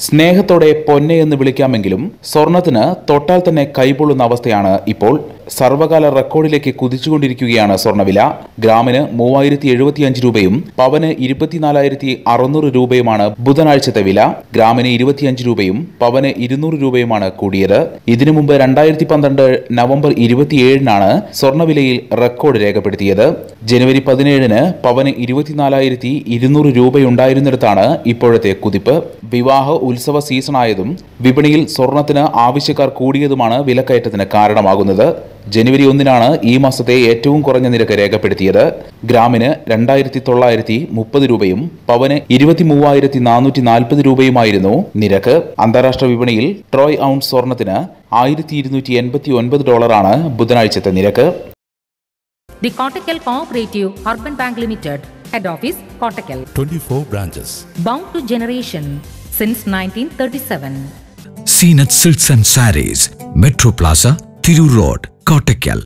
സ്നേഹത്തോടെ പൊന്നെ എന്ന് വിളിക്കാമെങ്കിലും സ്വർണത്തിന് തൊട്ടാൽ തന്നെ കൈപൊള്ളുന്ന അവസ്ഥയാണ് ഇപ്പോൾ സർവകാല റെക്കോർഡിലേക്ക് കുതിച്ചുകൊണ്ടിരിക്കുകയാണ് സ്വർണ്ണവില ഗ്രാമിന് മൂവായിരത്തി എഴുപത്തിയഞ്ച് രൂപയും പവന് ഇരുപത്തിനാലായിരത്തി അറുന്നൂറ് രൂപയുമാണ് ബുധനാഴ്ചത്തെ വില ഗ്രാമിന് ഇരുപത്തിയഞ്ച് രൂപയും പവന് ഇരുന്നൂറ് രൂപയുമാണ് കൂടിയത് ഇതിനു മുമ്പ് രണ്ടായിരത്തി പന്ത്രണ്ട് നവംബർ ഇരുപത്തിയേഴിനാണ് സ്വർണ്ണവിലയിൽ റെക്കോർഡ് രേഖപ്പെടുത്തിയത് ജനുവരി പതിനേഴിന് പവന് ഇരുപത്തിനാലായിരത്തി ഇരുന്നൂറ് രൂപയുണ്ടായിരുന്നിടത്താണ് ഇപ്പോഴത്തെ കുതിപ്പ് വിവാഹ ഉത്സവ സീസണായതും വിപണിയിൽ സ്വർണത്തിന് ആവശ്യക്കാർ കൂടിയതുമാണ് വിലക്കയറ്റത്തിന് കാരണമാകുന്നത് ജനുവരി ഒന്നിനാണ് ഈ മാസത്തെ ഏറ്റവും കുറഞ്ഞ നിരക്ക് രേഖപ്പെടുത്തിയത് ഗ്രാമിന് രണ്ടായിരത്തി തൊള്ളായിരത്തി മുപ്പത് രൂപയും പവന് ഇരുപത്തി മൂവായിരത്തി നാനൂറ്റി നാൽപ്പത് രൂപയുമായിരുന്നു നിരക്ക് അന്താരാഷ്ട്ര വിപണിയിൽ ട്രോയ് ഔൺസ് സ്വർണത്തിന് ആയിരത്തി ഇരുന്നൂറ്റി എൺപത്തി ഒൻപത് ഡോളറാണ് ബുധനാഴ്ചത്തെ നിരക്ക് The Kottakkal Cooperative Urban Bank Limited, Head Office, Kottakkal. 24 branches. Bound to generation since 1937. Zeenath silks and sarees metro plaza Tirur road Kottakkal